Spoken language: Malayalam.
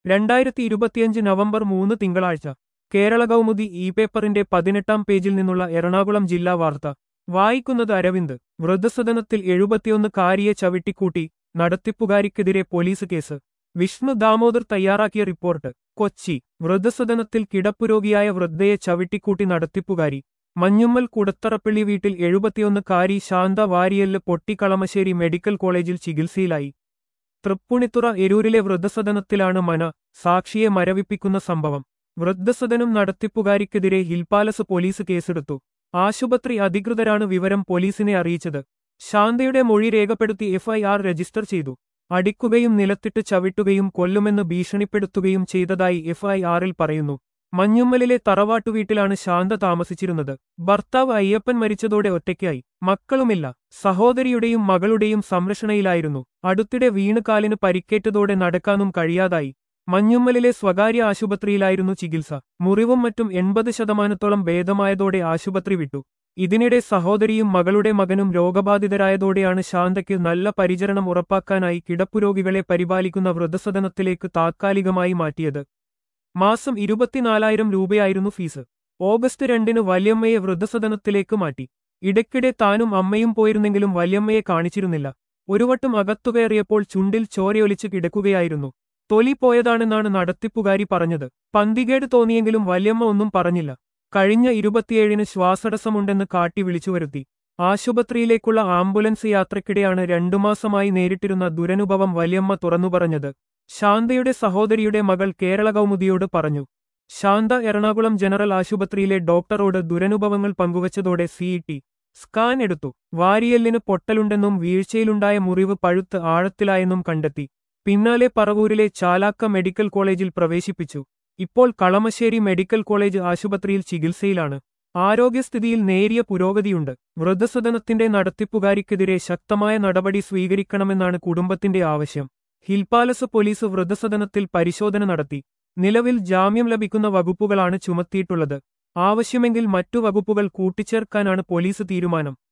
രണ്ടായിരത്തി ഇരുപത്തിയഞ്ച് നവംബർ മൂന്ന് തിങ്കളാഴ്ച കേരള കൗമുദി ഇ പേപ്പറിന്റെ പതിനെട്ടാം പേജിൽ നിന്നുള്ള എറണാകുളം ജില്ലാ വാർത്ത വായിക്കുന്നത് അരവിന്ദ് വൃദ്ധസദനത്തിൽ എഴുപത്തിയൊന്ന് കാരിയെ ചവിട്ടിക്കൂട്ടി നടത്തിപ്പുകാരിക്കെതിരെ പോലീസ് കേസ് വിഷ്ണു ദാമോദർ തയ്യാറാക്കിയ റിപ്പോർട്ട് കൊച്ചി വൃദ്ധസദനത്തിൽ കിടപ്പുരോഗിയായ വൃദ്ധയെ ചവിട്ടിക്കൂട്ടി നടത്തിപ്പുകാരി മഞ്ഞുമ്മൽ കുടത്തറപ്പള്ളി വീട്ടിൽ എഴുപത്തിയൊന്ന് കാരി ശാന്ത വാരിയല്ല് പൊട്ടിക്കളമശ്ശേരി മെഡിക്കൽ കോളേജിൽ ചികിത്സയിലായി തൃപ്പുണിത്തുറ എരൂരിലെ വൃദ്ധസദനത്തിലാണ് മന സാക്ഷിയെ മരവിപ്പിക്കുന്ന സംഭവം വൃദ്ധസദനം നടത്തിപ്പുകാരിക്കെതിരെ ഹിൽപാലസ് പോലീസ് കേസെടുത്തു ആശുപത്രി അധികൃതരാണ് വിവരം പോലീസിനെ അറിയിച്ചത് ശാന്തയുടെ മൊഴി രേഖപ്പെടുത്തി എഫ്ഐആർ രജിസ്റ്റർ ചെയ്തു അടിക്കുകയും നിലത്തിട്ട് ചവിട്ടുകയും കൊല്ലുമെന്ന് ഭീഷണിപ്പെടുത്തുകയും ചെയ്തതായി എഫ്ഐആറിൽ പറയുന്നു മഞ്ഞുമ്മലിലെ തറവാട്ടുവീട്ടിലാണ് ശാന്ത താമസിച്ചിരുന്നത് ഭർത്താവ് അയ്യപ്പൻ മരിച്ചതോടെ ഒറ്റയ്ക്കായി മക്കളുമില്ല സഹോദരിയുടെയും മകളുടെയും സംരക്ഷണയിലായിരുന്നു അടുത്തിടെ വീണ് കാലിന് പരിക്കേറ്റതോടെ നടക്കാനും കഴിയാതായി മഞ്ഞുമ്മലിലെ സ്വകാര്യ ആശുപത്രിയിലായിരുന്നു ചികിത്സ മുറിവും മറ്റും എൺപത് ശതമാനത്തോളം ഭേദമായതോടെ ആശുപത്രി വിട്ടു ഇതിനിടെ സഹോദരിയും മകളുടെ മകനും രോഗബാധിതരായതോടെയാണ് ശാന്തയ്ക്ക് നല്ല പരിചരണം ഉറപ്പാക്കാനായി കിടപ്പുരോഗികളെ പരിപാലിക്കുന്ന വൃദ്ധസദനത്തിലേക്ക് താത്കാലികമായി മാറ്റിയത് മാസം ഇരുപത്തിനാലായിരം രൂപയായിരുന്നു ഫീസ് ഓഗസ്റ്റ് രണ്ടിന് വല്യമ്മയെ വൃദ്ധസദനത്തിലേക്ക് മാറ്റി ഇടയ്ക്കിടെ താനും അമ്മയും പോയിരുന്നെങ്കിലും വല്യമ്മയെ കാണിച്ചിരുന്നില്ല ഒരുവട്ടം അകത്തുകയറിയപ്പോൾ ചുണ്ടിൽ ചോരയൊലിച്ച് കിടക്കുകയായിരുന്നു തൊലി പോയതാണെന്നാണ് നടത്തിപ്പുകാരി പറഞ്ഞത് പന്തികേട് തോന്നിയെങ്കിലും വല്യമ്മ ഒന്നും പറഞ്ഞില്ല കഴിഞ്ഞ ഇരുപത്തിയേഴിന് ശ്വാസടസ്സമുണ്ടെന്ന് കാട്ടി വിളിച്ചുവരുത്തി ആശുപത്രിയിലേക്കുള്ള ആംബുലൻസ് യാത്രക്കിടെയാണ് രണ്ടു മാസമായി നേരിട്ടിരുന്ന ദുരനുഭവം വല്യമ്മ തുറന്നുപറഞ്ഞത് ശാന്തയുടെ സഹോദരിയുടെ മകൾ കേരള കൗമുദിയോട് പറഞ്ഞു ശാന്ത എറണാകുളം ജനറൽ ആശുപത്രിയിലെ ഡോക്ടറോട് ദുരനുഭവങ്ങൾ പങ്കുവച്ചതോടെ സിഇടി സ്കാൻ എടുത്തു വാരിയല്ലിന് പൊട്ടലുണ്ടെന്നും വീഴ്ചയിലുണ്ടായ മുറിവ് പഴുത്ത് ആഴത്തിലായെന്നും കണ്ടെത്തി പിന്നാലെ പറവൂരിലെ ചാലാക്ക മെഡിക്കൽ കോളേജിൽ പ്രവേശിപ്പിച്ചു ഇപ്പോൾ കളമശ്ശേരി മെഡിക്കൽ കോളേജ് ആശുപത്രിയിൽ ചികിത്സയിലാണ് ആരോഗ്യസ്ഥിതിയിൽ നേരിയ പുരോഗതിയുണ്ട് വൃദ്ധസദനത്തിന്റെ നടത്തിപ്പുകാരിക്കെതിരെ ശക്തമായ നടപടി സ്വീകരിക്കണമെന്നാണ് കുടുംബത്തിന്റെ ആവശ്യം ഹിൽപാലസ് പോലീസ് വൃദ്ധസദനത്തിൽ പരിശോധന നടത്തി നിലവിൽ ജാമ്യം ലഭിക്കുന്ന വകുപ്പുകളാണ് ചുമത്തിയിട്ടുള്ളത് ആവശ്യമെങ്കിൽ മറ്റു വകുപ്പുകൾ കൂട്ടിച്ചേർക്കാനാണ് പോലീസ് തീരുമാനം